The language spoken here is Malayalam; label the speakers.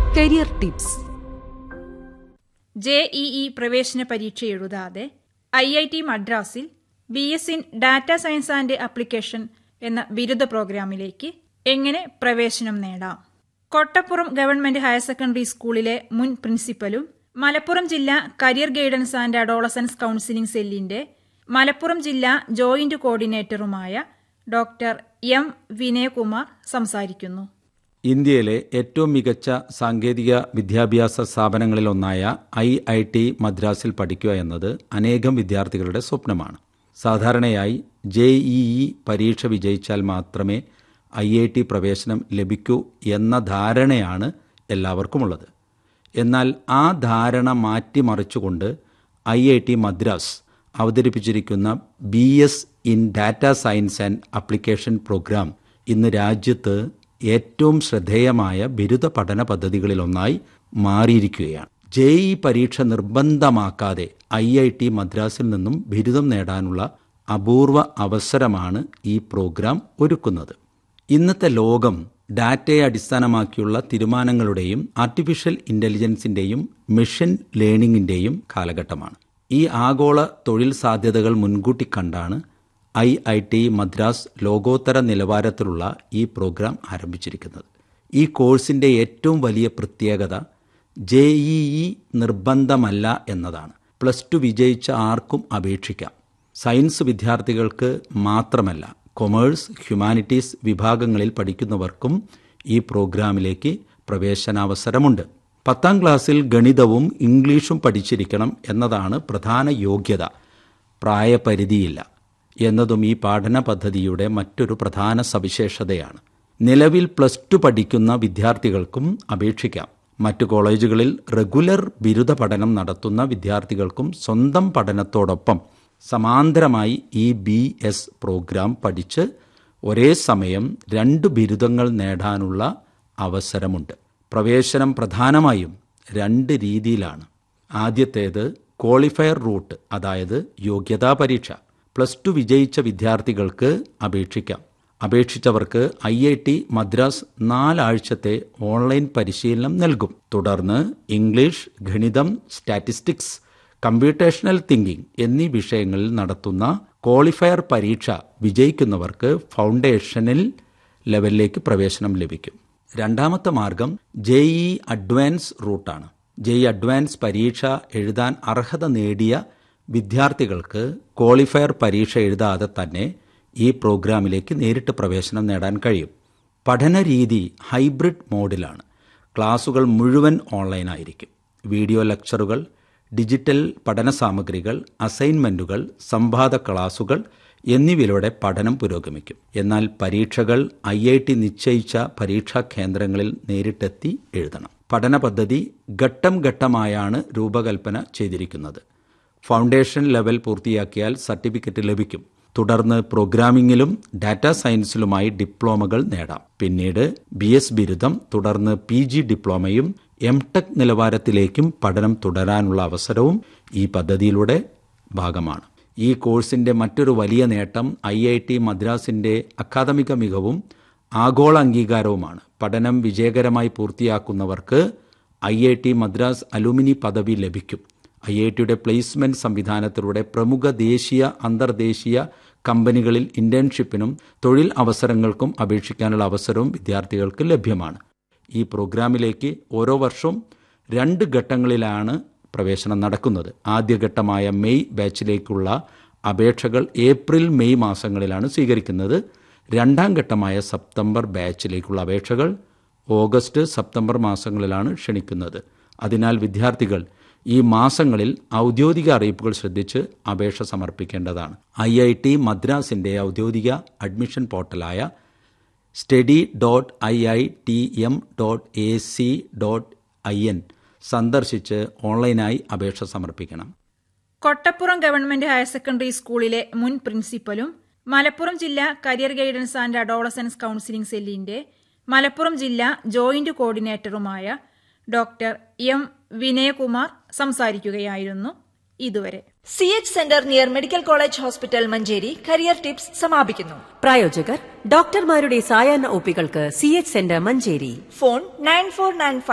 Speaker 1: കരിയർ ടിപ്സ്
Speaker 2: ജെഇഇ പ്രവേശന പരീക്ഷ എഴുതാതെ ഐ ഐ ടി മദ്രാസിൽ B S in data science and application എന്ന ബിരുദ പ്രോഗ്രാമിലേക്ക് എങ്ങനെ പ്രവേശനം നേടാം കൊട്ടപ്പുറം ഗവൺമെന്റ് ഹയർ സെക്കൻഡറി സ്കൂളിലെ മുൻ പ്രിൻസിപ്പലും മലപ്പുറം ജില്ലാ career guidance and adolescence counselling സെല്ലിന്റെ മലപ്പുറം ജില്ലാ ജോയിന്റ് കോർഡിനേറ്ററുമായ ഡോക്ടർ എം വിനയകുമാർ സംസാരിക്കുന്നു
Speaker 3: ഇന്ത്യയിലെ ഏറ്റവും മികച്ച സാങ്കേതിക വിദ്യാഭ്യാസ സ്ഥാപനങ്ങളിലൊന്നായ ഐ ഐ ടി മദ്രാസിൽ പഠിക്കുക എന്നത് അനേകം വിദ്യാർത്ഥികളുടെ സ്വപ്നമാണ് സാധാരണയായി ജെ ഇ ഇ പരീക്ഷ വിജയിച്ചാൽ മാത്രമേ ഐ ഐ ടി പ്രവേശനം ലഭിക്കൂ എന്ന ധാരണയാണ് എല്ലാവർക്കുമുള്ളത് എന്നാൽ ആ ധാരണ മാറ്റിമറിച്ചുകൊണ്ട് ഐ ഐ ടി മദ്രാസ് അവതരിപ്പിച്ചിരിക്കുന്ന B S in data science and application programme ഇന്ന് രാജ്യത്ത് ഏറ്റവും ശ്രദ്ധേയമായ ബിരുദ പഠന പദ്ധതികളിലൊന്നായി മാറിയിരിക്കുകയാണ് ജെ ഇ പരീക്ഷ നിർബന്ധമാക്കാതെ ഐ ഐ ടി മദ്രാസിൽ നിന്നും ബിരുദം നേടാനുള്ള അപൂർവ അവസരമാണ് ഈ പ്രോഗ്രാം ഒരുക്കുന്നത് ഇന്നത്തെ ലോകം ഡാറ്റയെ അടിസ്ഥാനമാക്കിയുള്ള തീരുമാനങ്ങളുടെയും ആർട്ടിഫിഷ്യൽ ഇന്റലിജൻസിന്റെയും മെഷീൻ ലേണിംഗിന്റെയും കാലഘട്ടമാണ് ഈ ആഗോള തൊഴിൽ സാധ്യതകൾ മുൻകൂട്ടി കണ്ടാണ് ഐ ഐ ടി മദ്രാസ് ലോകോത്തര നിലവാരത്തിലുള്ള ഈ പ്രോഗ്രാം ആരംഭിച്ചിരിക്കുന്നത് ഈ കോഴ്സിന്റെ ഏറ്റവും വലിയ പ്രത്യേകത ജെ ഇ ഇ നിർബന്ധമല്ല എന്നതാണ് പ്ലസ് ടു വിജയിച്ച ആർക്കും അപേക്ഷിക്കാം സയൻസ് വിദ്യാർത്ഥികൾക്ക് മാത്രമല്ല കൊമേഴ്സ് ഹ്യൂമാനിറ്റീസ് വിഭാഗങ്ങളിൽ പഠിക്കുന്നവർക്കും ഈ പ്രോഗ്രാമിലേക്ക് പ്രവേശനാവസരമുണ്ട് പത്താം ക്ലാസ്സിൽ ഗണിതവും ഇംഗ്ലീഷും പഠിച്ചിരിക്കണം എന്നതാണ് പ്രധാന യോഗ്യത പ്രായപരിധിയില്ല എന്നതും ഈ പഠന പദ്ധതിയുടെ മറ്റൊരു പ്രധാന സവിശേഷതയാണ് നിലവിൽ പ്ലസ് ടു പഠിക്കുന്ന വിദ്യാർത്ഥികൾക്കും അപേക്ഷിക്കാം മറ്റു കോളേജുകളിൽ റെഗുലർ ബിരുദ പഠനം നടത്തുന്ന വിദ്യാർത്ഥികൾക്കും സ്വന്തം പഠനത്തോടൊപ്പം സമാന്തരമായി ഈ ബി എസ് പ്രോഗ്രാം പഠിച്ച് ഒരേ സമയം രണ്ട് ബിരുദങ്ങൾ നേടാനുള്ള അവസരമുണ്ട് പ്രവേശനം പ്രധാനമായും രണ്ട് രീതിയിലാണ് ആദ്യത്തേത് ക്വാളിഫയർ റൂട്ട് അതായത് യോഗ്യതാ പരീക്ഷ പ്ലസ് ടു വിജയിച്ച വിദ്യാർത്ഥികൾക്ക് അപേക്ഷിക്കാം അപേക്ഷിച്ചവർക്ക് ഐ ഐ ടി മദ്രാസ് നാലാഴ്ചത്തെ ഓൺലൈൻ പരിശീലനം നൽകും തുടർന്ന് ഇംഗ്ലീഷ് ഗണിതം സ്റ്റാറ്റിസ്റ്റിക്സ് കമ്പ്യൂട്ടേഷണൽ തിങ്കിംഗ് എന്നീ വിഷയങ്ങളിൽ നടത്തുന്ന ക്വാളിഫയർ പരീക്ഷ വിജയിക്കുന്നവർക്ക് ഫൗണ്ടേഷനിൽ ലെവലിലേക്ക് പ്രവേശനം ലഭിക്കും രണ്ടാമത്തെ മാർഗം ജെ ഇ അഡ്വാൻസ് റൂട്ടാണ് ജെ ഇ അഡ്വാൻസ് പരീക്ഷ എഴുതാൻ അർഹത നേടിയ വിദ്യാർത്ഥികൾക്ക് ക്വാളിഫയർ പരീക്ഷ എഴുതാതെ തന്നെ ഈ പ്രോഗ്രാമിലേക്ക് നേരിട്ട് പ്രവേശനം നേടാൻ കഴിയും പഠനരീതി ഹൈബ്രിഡ് മോഡിലാണ് ക്ലാസുകൾ മുഴുവൻ ഓൺലൈനായിരിക്കും വീഡിയോ ലെക്ചറുകൾ ഡിജിറ്റൽ പഠന സാമഗ്രികൾ അസൈൻമെന്റുകൾ സംവാദ ക്ലാസുകൾ എന്നിവയിലൂടെ പഠനം പുരോഗമിക്കും എന്നാൽ പരീക്ഷകൾ ഐ ഐ ടി നിശ്ചയിച്ച പരീക്ഷാ കേന്ദ്രങ്ങളിൽ നേരിട്ടെത്തി എഴുതണം പഠന പദ്ധതി ഘട്ടം ഘട്ടമായാണ് രൂപകൽപ്പന ചെയ്തിരിക്കുന്നത് ഫൗണ്ടേഷൻ ലെവൽ പൂർത്തിയാക്കിയാൽ സർട്ടിഫിക്കറ്റ് ലഭിക്കും തുടർന്ന് പ്രോഗ്രാമിംഗിലും ഡാറ്റാ സയൻസിലുമായി ഡിപ്ലോമകൾ നേടാം പിന്നീട് ബി എസ് ബിരുദം തുടർന്ന് പി ജി ഡിപ്ലോമയും എം ടെക് നിലവാരത്തിലേക്കും പഠനം തുടരാനുള്ള അവസരവും ഈ പദ്ധതിയിലൂടെ ഭാഗമാണ് ഈ കോഴ്സിന്റെ മറ്റൊരു വലിയ നേട്ടം ഐ ഐ ടി മദ്രാസിന്റെ അക്കാദമിക മികവും ആഗോള അംഗീകാരവുമാണ് പഠനം വിജയകരമായി പൂർത്തിയാക്കുന്നവർക്ക് I I T Madras alumni പദവി ലഭിക്കും ഐ ഐ ടിയുടെ പ്ലേസ്മെന്റ് സംവിധാനത്തിലൂടെ പ്രമുഖ ദേശീയ അന്തർദേശീയ കമ്പനികളിൽ ഇന്റേൺഷിപ്പിനും തൊഴിൽ അവസരങ്ങൾക്കും അപേക്ഷിക്കാനുള്ള അവസരവും വിദ്യാർത്ഥികൾക്ക് ലഭ്യമാണ് ഈ പ്രോഗ്രാമിലേക്ക് ഓരോ വർഷവും രണ്ട് ഘട്ടങ്ങളിലാണ് പ്രവേശനം നടക്കുന്നത് ആദ്യഘട്ടമായ മെയ് ബാച്ചിലേക്കുള്ള അപേക്ഷകൾ ഏപ്രിൽ മെയ് മാസങ്ങളിലാണ് സ്വീകരിക്കുന്നത് രണ്ടാം ഘട്ടമായ സെപ്റ്റംബർ ബാച്ചിലേക്കുള്ള അപേക്ഷകൾ ഓഗസ്റ്റ് സെപ്റ്റംബർ മാസങ്ങളിലാണ് ക്ഷണിക്കുന്നത് അതിനാൽ വിദ്യാർത്ഥികൾ ഈ മാസങ്ങളിൽ ഔദ്യോഗിക അറിയിപ്പുകൾ ശ്രദ്ധിച്ച് അപേക്ഷ സമർപ്പിക്കേണ്ടതാണ് ഐ ഐ ടി മദ്രാസിന്റെ ഔദ്യോഗിക അഡ്മിഷൻ പോർട്ടലായ study dot I I T M dot A C dot I N സന്ദർശിച്ച് ഓൺലൈനായി അപേക്ഷ സമർപ്പിക്കണം
Speaker 2: കൊട്ടപ്പുറം ഗവൺമെന്റ് ഹയർ സെക്കൻഡറി സ്കൂളിലെ മുൻ പ്രിൻസിപ്പലും മലപ്പുറം ജില്ലാ career guidance and adolescence counselling സെല്ലിന്റെ മലപ്പുറം ജില്ലാ ജോയിന്റ് കോർഡിനേറ്ററുമായ ഡോക്ടർ എം വിനയകുമാർ സംസാരിക്കുകയായിരുന്നു ഇതുവരെ
Speaker 4: C H centre near medical college hospital Manjeri career tips സമാപിക്കുന്നു
Speaker 1: പ്രായോജകർ ഡോക്ടർമാരുടെ സായാഹ്ന ഒപ്പികൾക്ക് C H centre Manjeri
Speaker 4: phone nine four nine